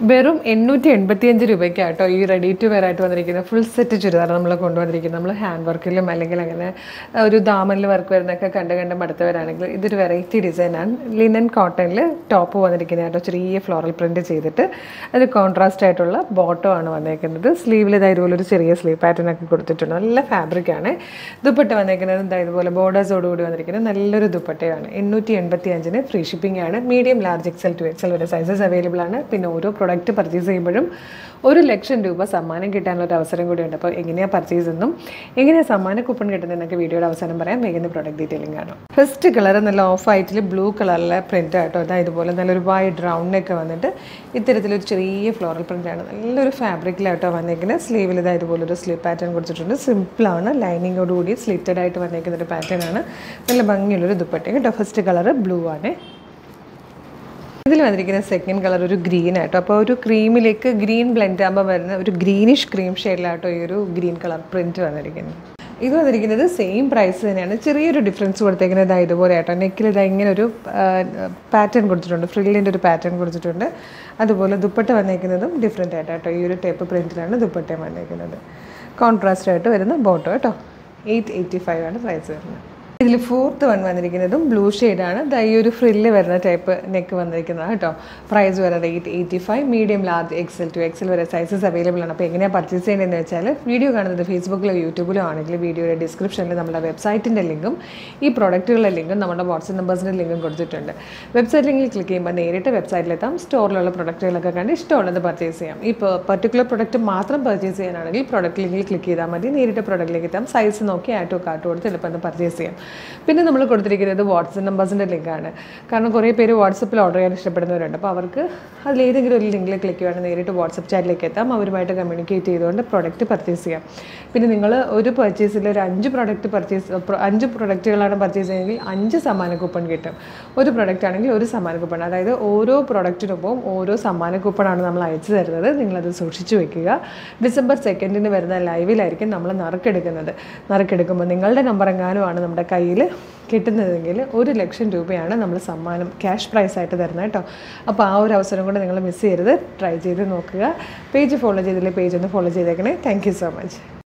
വെറും എണ്ണൂറ്റി എൺപത്തിയഞ്ച് രൂപയ്ക്കാട്ടോ ഈ റെഡി ടു വെയർ ആയിട്ട് വന്നിരിക്കുന്ന ഫുൾ സെറ്റ് ചുരിദാർ നമ്മൾ കൊണ്ടുവന്നിരിക്കുന്നത് നമ്മൾ ഹാൻഡ് വർക്കിലും അല്ലെങ്കിൽ അങ്ങനെ ഒരു ദാമനിൽ വർക്ക് വരുന്നതൊക്കെ കണ്ട് കണ്ട് മടുത്തവരാണെങ്കിൽ ഇതൊരു വെറൈറ്റി ഡിസൈനാണ് ലിനൻ കോട്ടണിൽ ടോപ്പ് വന്നിരിക്കുന്നത് കേട്ടോ ചെറിയ ഫ്ലോറൽ പ്രിൻറ്റ് ചെയ്തിട്ട് അത് കോൺട്രാസ്റ്റ് ആയിട്ടുള്ള ബോട്ടോ ആണ് വന്നേക്കുന്നത് സ്ലീവിൽ ഇതാ ഇതുപോലെ ഒരു ചെറിയ സ്ലീവ് പാറ്റേൺ ഒക്കെ കൊടുത്തിട്ടുണ്ട് നല്ല ഫാബ്രിക്കാണ് ദുപ്പട്ട വന്നേക്കുന്നത് ഇതാ ഇതുപോലെ ബോർഡേഴ്സോടുകൂടി വന്നിരിക്കുന്നത് നല്ലൊരു ദുപ്പട്ടയാണ് എണ്ണൂറ്റി എൺപത്തി അഞ്ചിന് ഫ്രീ ഷിപ്പിംഗ് ആണ് medium large XL to XL വരെ സൈസസ് അവൈലബിൾ ആണ് പിന്നെ ഓരോ പ്രൊഡക്റ്റ് പർച്ചേസ് ചെയ്യുമ്പോഴും ഒരു ലക്ഷം രൂപ സമ്മാനം കിട്ടാനുള്ള ഒരു അവസരം കൂടിയുണ്ട് അപ്പോൾ എങ്ങനെയാണ് പർച്ചേസ് എന്നും എങ്ങനെയാണ് സമ്മാന കൂപ്പൺ കിട്ടുന്നതെന്നൊക്കെ വീഡിയോയുടെ അവസാനം പറയാം വേഗം പ്രൊഡക്റ്റ് ഡീറ്റെയിലിംഗ് ആണ് ഫസ്റ്റ് കളർ നല്ല ഓഫ് വൈറ്റിൽ ബ്ലൂ കളറിലെ പ്രിൻ്റ് ആട്ടോ അതാ ഇതുപോലെ നല്ലൊരു വൈഡ് റൗണ്ടൊക്കെ വന്നിട്ട് ഇത്തരത്തിലൊരു ചെറിയ ഫ്ലോറൽ പ്രിൻ്റാണ് നല്ലൊരു ഫാബ്രിക്കിലാട്ടോ വന്നേക്കുന്നത് സ്ലീവിൽ ഇതാ ഇതുപോലെ ഒരു സ്ലീവ് പാറ്റേൺ കൊടുത്തിട്ടുണ്ട് സിമ്പിളാണ് ലൈനിങ്ങോടുകൂടി സ്ലിറ്റഡ് ആയിട്ട് വന്നേക്കുന്ന ഒരു പാറ്റേൺ ആണ് നല്ല ഭംഗിയുള്ളൊരു ദുപ്പട്ട കേട്ടോ ഫസ്റ്റ് കളർ ബ്ലൂ ആണ് ഇതിൽ വന്നിരിക്കുന്ന സെക്കൻഡ് കളർ ഒരു ഗ്രീൻ ആട്ടോ അപ്പോൾ ഒരു ക്രീമിലേക്ക് ഗ്രീൻ ബ്ലെൻഡ് ആകുമ്പോൾ വരുന്ന ഒരു ഗ്രീനിഷ് ക്രീം ഷെയ്ഡിലാട്ടോ ഈ ഒരു ഗ്രീൻ കളർ പ്രിൻറ്റ് വന്നിരിക്കുന്നത് ഇത് വന്നിരിക്കുന്നത് സെയിം പ്രൈസ് തന്നെയാണ് ചെറിയൊരു ഡിഫറൻസ് കൊടുത്തേക്കുന്നത് ഇതാ ഇതുപോലെ ആട്ടോ നെക്കിൽ ഇതാ ഇങ്ങനെ ഒരു പാറ്റേൺ കൊടുത്തിട്ടുണ്ട് ഫ്രില്ലിൻ്റെ ഒരു പാറ്റേൺ കൊടുത്തിട്ടുണ്ട് അതുപോലെ ദുപ്പട്ട വന്നേക്കുന്നതും ഡിഫറെൻ്റ് ആയിട്ട് കേട്ടോ ഈ ഒരു ടൈപ്പ് പ്രിൻറ്റിലാണ് ദുപ്പട്ടയും വന്നേക്കുന്നത് കോൺട്രാസ്റ്റ് ആയിട്ട് വരുന്ന ബോട്ടോ കേട്ടോ എയ്റ്റ് എയ്റ്റി ഫൈവ് ആണ് പ്രൈസ് വരുന്നത് ഇതിൽ ഫോർത്ത് വൺ വന്നിരിക്കുന്നതും ബ്ലൂ ഷെയ്ഡാണ് ദാ ഈ ഒരു ഫ്രില്ല് വരുന്ന ടൈപ്പ് നെക്ക് വന്നിരിക്കുന്നത് കേട്ടോ പ്രൈസ് വരുന്നത് eight eighty five medium large XL to XL വരെ സൈസസ് അവൈലബിൾ ആണ് അപ്പോൾ എങ്ങനെയാണ് പർച്ചേസ് ചെയ്യേണ്ടതെന്ന് വെച്ചാൽ വീഡിയോ കാണുന്നത് ഫേസ്ബുക്കിലോ യൂട്യൂബിലോ ആണെങ്കിൽ വീഡിയോയുടെ ഡിസ്ക്രിപ്ഷനിൽ നമ്മുടെ വെബ്സൈറ്റിൻ്റെ ലിങ്കും ഈ പ്രോഡക്റ്റുകളുടെ ലിങ്കും നമ്മുടെ വാട്സപ്പ് നമ്പേഴ്സിൻ്റെ ലിങ്കും കൊടുത്തിട്ടുണ്ട് വെബ്സൈറ്റ് ലിങ്കിൽ ക്ലിക്ക് ചെയ്യുമ്പോൾ നേരിട്ട് വെബ്സൈറ്റിലെത്താം സ്റ്റോറിലുള്ള പ്രൊഡക്റ്റുകളൊക്കെ കണ്ട് ഇഷ്ടമുള്ളത് പർച്ചേസ് ചെയ്യാം ഈ പർട്ടിക്കുലർ പ്രൊഡക്റ്റ് മാത്രം പർച്ചേസ് ചെയ്യാനാണെങ്കിൽ പ്രൊഡക്റ്റ് ലിങ്കിൽ ക്ലിക്ക് ചെയ്താൽ മതി നേരിട്ട് പ്രൊഡക്റ്റിലേക്ക് എത്താം സൈസ് നോക്കി ആറ്റോ കാർട്ട് കൊടുത്ത് എളുപ്പം പർച്ചേസ് ചെയ്യാം പിന്നെ നമ്മൾ കൊടുത്തിരിക്കുന്നത് വാട്സപ്പ് നമ്പേഴ്സിൻ്റെ ലിങ്കാണ് കാരണം കുറേ പേര് വാട്സപ്പിൽ ഓർഡർ ചെയ്യാൻ ഇഷ്ടപ്പെടുന്നവരുണ്ട് അപ്പോൾ അവർക്ക് അതിലേതെങ്കിലും ഒരു ലിങ്കിൽ ക്ലിക്ക് ചെയ്യുകയാണെങ്കിൽ നേരിട്ട് വാട്സപ്പ് ചാറ്റിലേക്ക് എത്താം അവരുമായിട്ട് കമ്മ്യൂണിക്കേറ്റ് ചെയ്തുകൊണ്ട് പ്രൊഡക്റ്റ് പർച്ചേസ് ചെയ്യാം പിന്നെ നിങ്ങൾ ഒരു പർച്ചേസിൽ ഒരു അഞ്ച് പ്രൊഡക്റ്റ് പർച്ചേസ് അഞ്ച് പ്രൊഡക്റ്റുകളാണ് പർച്ചേസ് ചെയ്യുന്നതെങ്കിൽ അഞ്ച് സമ്മാന കൂപ്പൺ കിട്ടും ഒരു പ്രൊഡക്റ്റ് ആണെങ്കിൽ ഒരു സമ്മാന കൂപ്പൺ അതായത് ഓരോ പ്രൊഡക്റ്റിനൊപ്പം ഓരോ സമ്മാന കൂപ്പണാണ് നമ്മൾ അയച്ചു തരുന്നത് നിങ്ങളത് സൂക്ഷിച്ചു വെക്കുക ഡിസംബർ സെക്കൻഡിന് വരുന്ന ലൈവിലായിരിക്കും നമ്മൾ നറുക്കെടുക്കുന്നത് നറുക്കെടുക്കുമ്പോൾ നിങ്ങളുടെ നമ്പർ എങ്ങാനുമാണ് നമ്മുടെ കയ്യിൽ കിട്ടുന്നതെങ്കിൽ ഒരു ലക്ഷം രൂപയാണ് നമ്മൾ സമ്മാനം ക്യാഷ് പ്രൈസ് ആയിട്ട് തരുന്നത് കേട്ടോ അപ്പോൾ ആ ഒരു അവസരം കൊണ്ട് നിങ്ങൾ മിസ് ചെയ്യരുത് ട്രൈ ചെയ്ത് നോക്കുക പേജ് ഫോളോ ചെയ്തില്ലേ പേജ് ഒന്ന് ഫോളോ ചെയ്തേക്കണേ താങ്ക് സോ മച്ച്